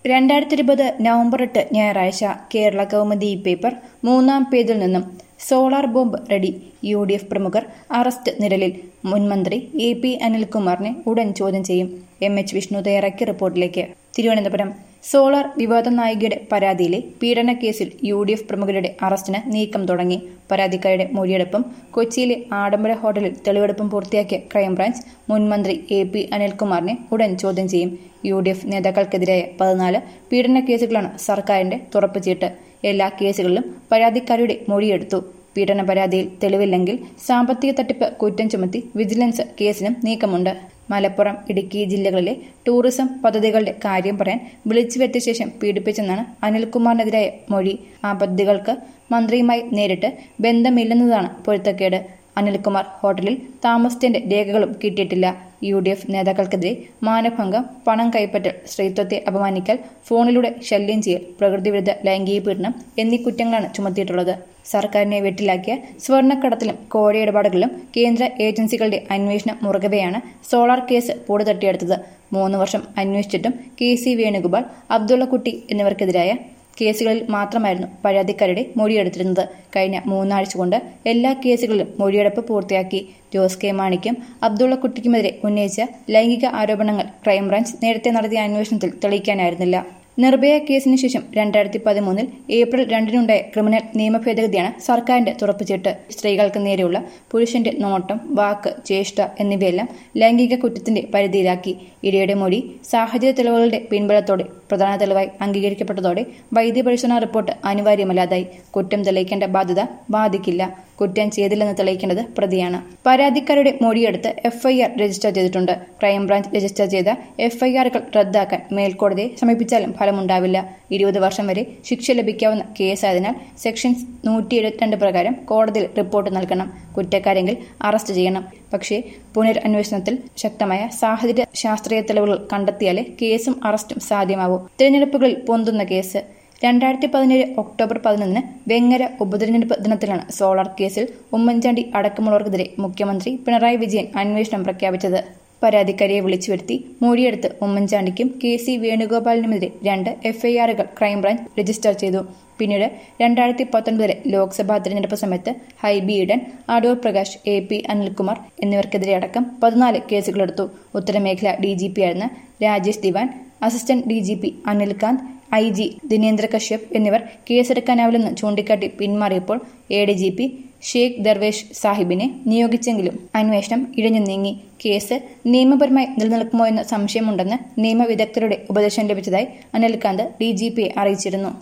രണ്ടായിരത്തി ഇരുപത് നവംബർ എട്ട് ഞായറാഴ്ച കേരള കൗമുദി പേപ്പർ മൂന്നാം പേജിൽ നിന്നും solar bomb ready U D F പ്രമുഖർ അറസ്റ്റ് നിഴലിൽ മുൻമന്ത്രി എ പി അനിൽകുമാറിനെ ഉടൻ ചോദ്യം ചെയ്യും എം എച്ച് വിഷ്ണു തയ്യാറാക്കിയ റിപ്പോർട്ടിലേക്ക് തിരുവനന്തപുരം സോളാർ വിവാദ നായികയുടെ പരാതിയിലെ പീഡന കേസിൽ യു ഡി എഫ് പ്രമുഖരുടെ അറസ്റ്റിന് നീക്കം തുടങ്ങി പരാതിക്കാരുടെ മൊഴിയെടുപ്പും കൊച്ചിയിലെ ആഡംബര ഹോട്ടലിൽ തെളിവെടുപ്പും പൂർത്തിയാക്കിയ ക്രൈംബ്രാഞ്ച് മുൻമന്ത്രി എ പി അനിൽകുമാറിനെ ഉടൻ ചോദ്യം ചെയ്യും യു ഡി എഫ് നേതാക്കൾക്കെതിരായ പതിനാല് പീഡന കേസുകളാണ് സർക്കാരിന്റെ തുറപ്പുചീട്ട് എല്ലാ കേസുകളിലും പരാതിക്കാരുടെ മൊഴിയെടുത്തു പീഡന പരാതിയിൽ തെളിവില്ലെങ്കിൽ സാമ്പത്തിക തട്ടിപ്പ് കുറ്റം ചുമത്തി വിജിലൻസ് കേസിനും നീക്കമുണ്ട് മലപ്പുറം ഇടുക്കി ജില്ലകളിലെ ടൂറിസം പദ്ധതികളുടെ കാര്യം പറയാൻ വിളിച്ചു വരുത്തിയ ശേഷം പീഡിപ്പിച്ചെന്നാണ് അനിൽകുമാറിനെതിരായ മൊഴി ആ പദ്ധതികൾക്ക് മന്ത്രിയുമായി നേരിട്ട് ബന്ധമില്ലെന്നതാണ് പൊരുത്തക്കേട് അനിൽകുമാർ ഹോട്ടലിൽ താമസിച്ചതിന്റെ രേഖകളും കിട്ടിയിട്ടില്ല യു ഡി എഫ് നേതാക്കൾക്കെതിരെ മാനഭംഗം പണം കൈപ്പറ്റൽ സ്ത്രീത്വത്തെ അപമാനിക്കൽ ഫോണിലൂടെ ശല്യം ചെയ്യൽ പ്രകൃതിവിരുദ്ധ ലൈംഗിക പീഡനം എന്നീ കുറ്റങ്ങളാണ് ചുമത്തിയിട്ടുള്ളത് സർക്കാരിനെ വെട്ടിലാക്കിയ സ്വർണ്ണക്കടത്തിലും കോഴയിടപാടുകളിലും കേന്ദ്ര ഏജൻസികളുടെ അന്വേഷണം മുറുകവെയാണ് സോളാർ കേസ് പൂട് തട്ടിയെടുത്തത് മൂന്ന് വർഷം അന്വേഷിച്ചിട്ടും കെ സി വേണുഗോപാൽ അബ്ദുള്ളക്കുട്ടി എന്നിവർക്കെതിരായ കേസുകളിൽ മാത്രമായിരുന്നു പരാതിക്കാരുടെ മൊഴിയെടുത്തിരുന്നത് കഴിഞ്ഞ മൂന്നാഴ്ച കൊണ്ട് എല്ലാ കേസുകളിലും മൊഴിയെടുപ്പ് പൂർത്തിയാക്കി ജോസ് കെ മാണിക്കും അബ്ദുള്ളക്കുട്ടിക്കുമെതിരെ ഉന്നയിച്ച ലൈംഗിക ആരോപണങ്ങൾ ക്രൈംബ്രാഞ്ച് നേരത്തെ നടത്തിയ അന്വേഷണത്തിൽ തെളിയിക്കാനായിരുന്നില്ല നിർഭയ കേസിന് ശേഷം രണ്ടായിരത്തി പതിമൂന്നിൽ ഏപ്രിൽ രണ്ടിനുണ്ടായ ക്രിമിനൽ നിയമ ഭേദഗതിയാണ് സർക്കാരിന്റെ തുറപ്പുചീട്ട് സ്ത്രീകൾക്ക് നേരെയുള്ള പുരുഷന്റെ നോട്ടം വാക്ക് ചേഷ്ട എന്നിവയെല്ലാം ലൈംഗിക കുറ്റത്തിന്റെ പരിധിയിലാക്കി ഇരയുടെ മൊഴി സാഹചര്യ തെളിവുകളുടെ പിൻബലത്തോടെ പ്രധാന തെളിവായി അംഗീകരിക്കപ്പെട്ടതോടെ വൈദ്യപരിശോധനാ റിപ്പോർട്ട് അനിവാര്യമല്ലാതായി കുറ്റം തെളിയിക്കേണ്ട ബാധ്യത ബാധിക്കില്ല കുറ്റം ചെയ്തില്ലെന്ന് തെളിയിക്കേണ്ടത് പ്രതിയാണ് പരാതിക്കാരുടെ മൊഴിയെടുത്ത് എഫ്ഐആർ രജിസ്റ്റർ ചെയ്തിട്ടുണ്ട് ക്രൈംബ്രാഞ്ച് രജിസ്റ്റർ ചെയ്ത എഫ്ഐആറുകൾ റദ്ദാക്കാൻ മേൽക്കോടതിയെ സമീപിച്ചാലും ഫലമുണ്ടാവില്ല ഇരുപത് വർഷം വരെ ശിക്ഷ ലഭിക്കാവുന്ന കേസായതിനാൽ സെക്ഷൻസ് നൂറ്റി എഴുപത്തിരണ്ട് പ്രകാരം കോടതിയിൽ റിപ്പോർട്ട് നൽകണം കുറ്റക്കാരെങ്കിൽ അറസ്റ്റ് ചെയ്യണം പക്ഷേ പുനരന്വേഷണത്തിൽ ശക്തമായ സാഹചര്യ ശാസ്ത്രീയ തെളിവുകൾ കണ്ടെത്തിയാലേ കേസും അറസ്റ്റും സാധ്യമാവൂ തിരഞ്ഞെടുപ്പുകളിൽ പൊന്തുന്ന കേസ് രണ്ടായിരത്തി പതിനേഴ് ഒക്ടോബർ പതിനൊന്നിന് വെങ്ങര ഉപതെരഞ്ഞെടുപ്പ് ദിനത്തിലാണ് സോളാർ കേസിൽ ഉമ്മൻചാണ്ടി അടക്കമുള്ളവർക്കെതിരെ മുഖ്യമന്ത്രി പിണറായി വിജയൻ അന്വേഷണം പ്രഖ്യാപിച്ചത് പരാതിക്കാരിയെ വിളിച്ചു വരുത്തി മൊഴിയെടുത്ത് ഉമ്മൻചാണ്ടിക്കും കെ സി വേണുഗോപാലിനുമെതിരെ രണ്ട് എഫ്ഐആറുകൾ ക്രൈംബ്രാഞ്ച് രജിസ്റ്റർ ചെയ്തു പിന്നീട് രണ്ടായിരത്തി പത്തൊൻപതിലെ ലോക്സഭാ തിരഞ്ഞെടുപ്പ് സമയത്ത് ഹൈബി ഈഡൻ അടൂർ പ്രകാശ് എ പി അനിൽകുമാർ എന്നിവർക്കെതിരെ അടക്കം പതിനാല് കേസുകളെടുത്തു ഉത്തരമേഖല ഡി ജി പി ആയിരുന്ന Rajesh Diwan assistant D G P Anilkanth I G Dinendra Kashyap എന്നിവർ കേസെടുക്കാനാവില്ലെന്ന് ചൂണ്ടിക്കാട്ടി പിന്മാറിയപ്പോൾ A D G P Sheikh Darvesh സാഹിബിനെ നിയോഗിച്ചെങ്കിലും അന്വേഷണം ഇഴഞ്ഞു നീങ്ങി കേസ് നിയമപരമായി നിലനിൽക്കുമോ എന്ന സംശയമുണ്ടെന്ന് നിയമവിദഗ്ധരുടെ ഉപദേശം ലഭിച്ചതായി അനിൽകാന്ത് ഡി ജി പിയെ അറിയിച്ചിരുന്നു